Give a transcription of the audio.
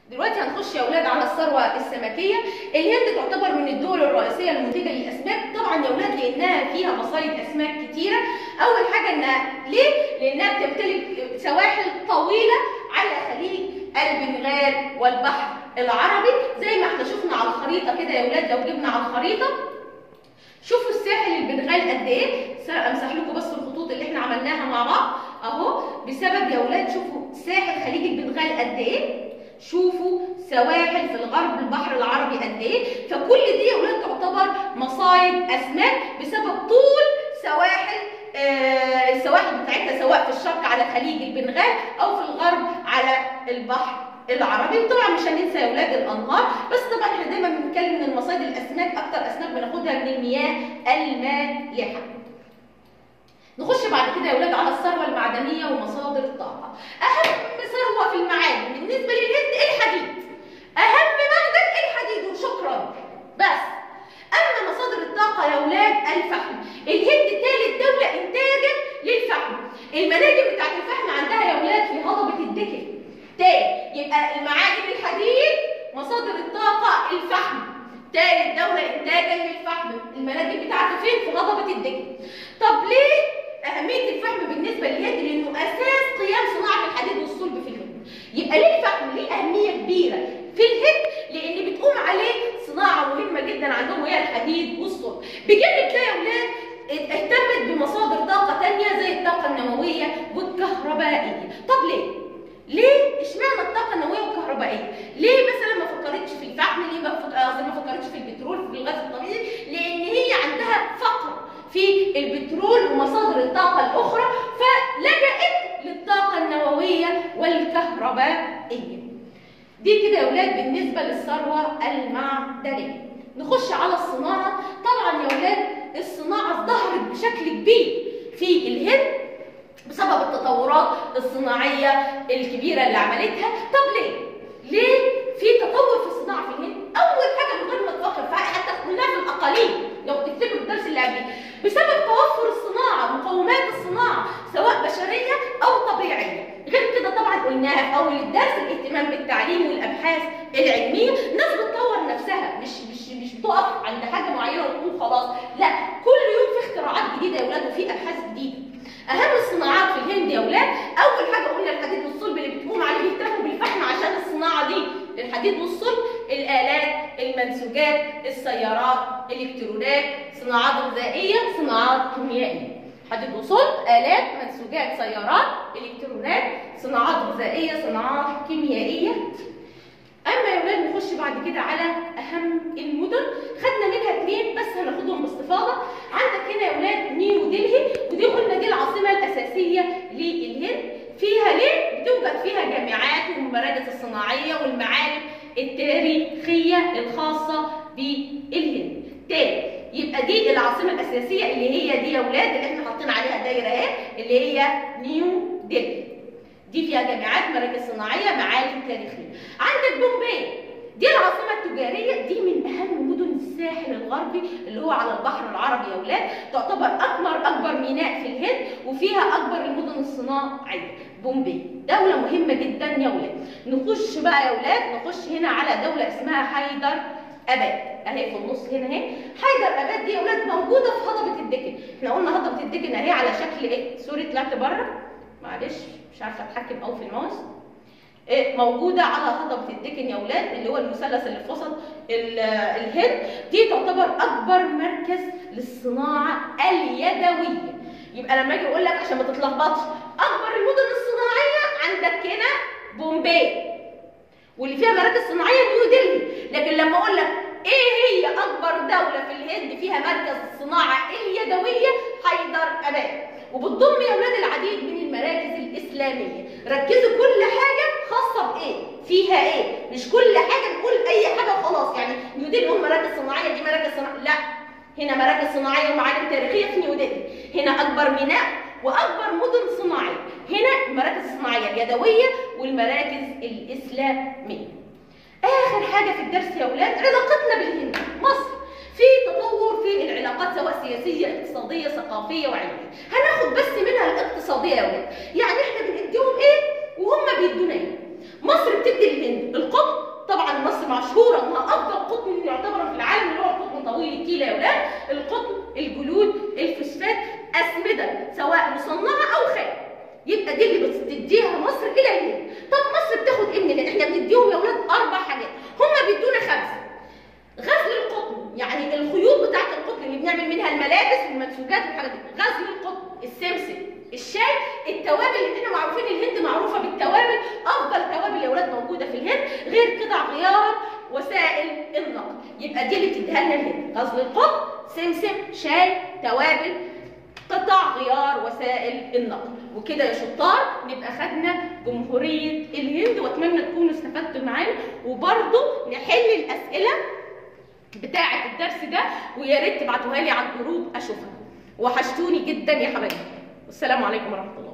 دلوقتي هنخش يا اولاد على الثروه السمكيه الهند تعتبر من الدول الرئيسيه المنتجه للاسماك طبعا يا اولاد لانها فيها مصايد اسماك كتيره اول حاجه انها ليه لانها بتمتلك سواحل طويله على خليج البنغال والبحر العربي زي ما احنا شفنا على الخريطه كده يا اولاد لو جبنا على الخريطه شوفوا الساحل البنغال قد ايه امسح لكم بس الخطوط اللي احنا عملناها مع بعض اهو بسبب يا اولاد شوفوا ساحل خليج البنغال قد ايه شوفوا سواحل في الغرب البحر العربي قد ايه فكل دي يا اولاد تعتبر مصايد اسماك بسبب طول سواحل آه السواحل بتاعتها سواء في الشرق على خليج البنغال او في الغرب على البحر العربي طبعا مش هننسى يا اولاد الانهار بس طبعا احنا دايما بنتكلم من مصايد الاسماك اكتر اسماك بناخدها من المياه المالحه نخش بعد كده يا اولاد على الثروه المعدنيه ومصادر الطاقه اهم ثروه في المعادن بالنسبه للهند الحديد اهم معدن الحديد وشكرا بس اما مصادر الطاقه يا اولاد الفحم الهند ثالث دوله انتاجا للفحم المناجم بتاعت الفحم عندها يا اولاد في هضبه الدكن تاني يبقى المعادن الحديد مصادر الطاقه الفحم ثالث دولة إنتاجا للفحم، المناجم بتاعته فين؟ في هضبة الدكن. طب ليه أهمية الفحم بالنسبة للهند؟ لأنه أساس قيام صناعة الحديد والصلب في الهند. يبقى ليه الفحم ليه أهمية كبيرة في الهند؟ لأن بتقوم عليه صناعة مهمة جدا عندهم وهي الحديد والصلب. بجانب ده يا أولاد اهتمت بمصادر طاقة تانية زي الطاقة النووية والكهربائية. طب ليه؟ ليه اشمعنى الطاقه النوويه والكهربائيه ليه مثلا ما فكرتش في الفحم ليه ما قصدي ما فكرتش في البترول في الغاز الطبيعي لان هي عندها فقر في البترول ومصادر الطاقه الاخرى فلجأت للطاقه النوويه والكهربائيه دي كده يا اولاد بالنسبه للثروه المعدنيه نخش على الصناعه طبعا يا اولاد الصناعه ازدهرت بشكل كبير في الهند بسبب التطورات الصناعيه الكبيره اللي عملتها طب ليه ليه في تطور في الصناعه في الهند اول حاجه من غير ما تفكر فيها حتى قلناها في الاقاليم لو تفتكروا الدرس اللي قبليه بسبب توفر الصناعه مقومات الصناعه سواء بشريه او طبيعيه غير كده طبعا قلناها في اول الدرس الاهتمام بالتعليم والابحاث العلميه ناس بتطور نفسها مش مش مش بتقف عند حاجه معينه وتقول خلاص لا كل يوم في اختراعات جديده يا اولاد وفي ابحاث جديده اهم الصناعات في الهند يا اولاد اول حاجه قلنا الحديد والصلب اللي بتقوم عليه بيهتموا بالفحم عشان الصناعه دي الحديد والصلب الالات المنسوجات السيارات الالكترونات صناعات غذائيه صناعات كيميائيه حديد وصلب الات منسوجات سيارات الكترونات صناعات غذائيه صناعات كيميائيه اما يا ولاد نخش بعد كده على اهم المدن خدنا منها اثنين بس هناخدهم باستفاضه عندك هنا يا ولاد نيو دلهي ودي قلنا دي العاصمه الاساسيه للهند فيها ليه بتوجد فيها جامعات والمراكز الصناعيه والمعالم التاريخيه الخاصه بالهند تاني يبقى دي العاصمه الاساسيه اللي هي دي يا ولاد اللي احنا حاطين عليها دايره اهي اللي هي نيو دلهي دي فيها جامعات مراكز صناعيه معالم تاريخيه عندك بومبي دي العاصمه التجاريه دي من اهم مدن الساحل الغربي اللي هو على البحر العربي يا اولاد تعتبر اكبر اكبر ميناء في الهند وفيها اكبر المدن الصناعيه بومبي دوله مهمه جدا يا اولاد نخش بقى يا اولاد نخش هنا على دوله اسمها حيدر اباد اهي في النص هنا اهي حيدر اباد دي يا اولاد موجوده في هضبه الدكن احنا قلنا هضبه الدكن اهي على شكل ايه سوري طلعت بره معلش مش عارفه اتحكم قوي في الماوس إيه موجوده على هضبه الدكن يا اولاد اللي هو المثلث اللي في وسط الهند دي تعتبر اكبر مركز للصناعه اليدويه يبقى لما اجي اقول لك عشان ما تتلخبطش اكبر المدن الصناعيه عندك هنا بومبي واللي فيها مراكز صناعيه نيو دلهي لكن لما اقول لك ايه هي اكبر دوله في الهند فيها مركز الصناعه اليدويه حيدر اباد وبتضم يا اولاد العديد من المراكز الاسلاميه ركزوا كل حاجه خاصه بايه فيها ايه مش كل حاجه نقول اي حاجه وخلاص يعني نيو دلهي هم مراكز صناعيه دي مراكز صناعيه لا هنا مراكز صناعيه ومعالم تاريخيه في نيو دلهي هنا اكبر ميناء واكبر مدن صناعيه هنا المراكز الصناعيه اليدويه والمراكز الاسلاميه اخر حاجه في الدرس يا اولاد علاقتنا بالهند مصر في تطور في العلاقات سواء سياسيه اقتصاديه ثقافيه وعلميه هناخد بس منها الاقتصاديه يا ولاد يعني احنا بنديهم ايه وهم بيدونا ايه مصر بتدي للهند القطن يبقى دي اللي بتديها لنا الهند غزل القط سمسم شاي توابل قطع غيار وسائل النقل وكده يا شطار نبقى خدنا جمهورية الهند واتمنى تكونوا استفدتوا معانا وبرضه نحل الأسئلة بتاعة الدرس ده ويا ريت تبعتوها لي على الجروب أشوفها وحشتوني جدا يا حبايبي والسلام عليكم ورحمة الله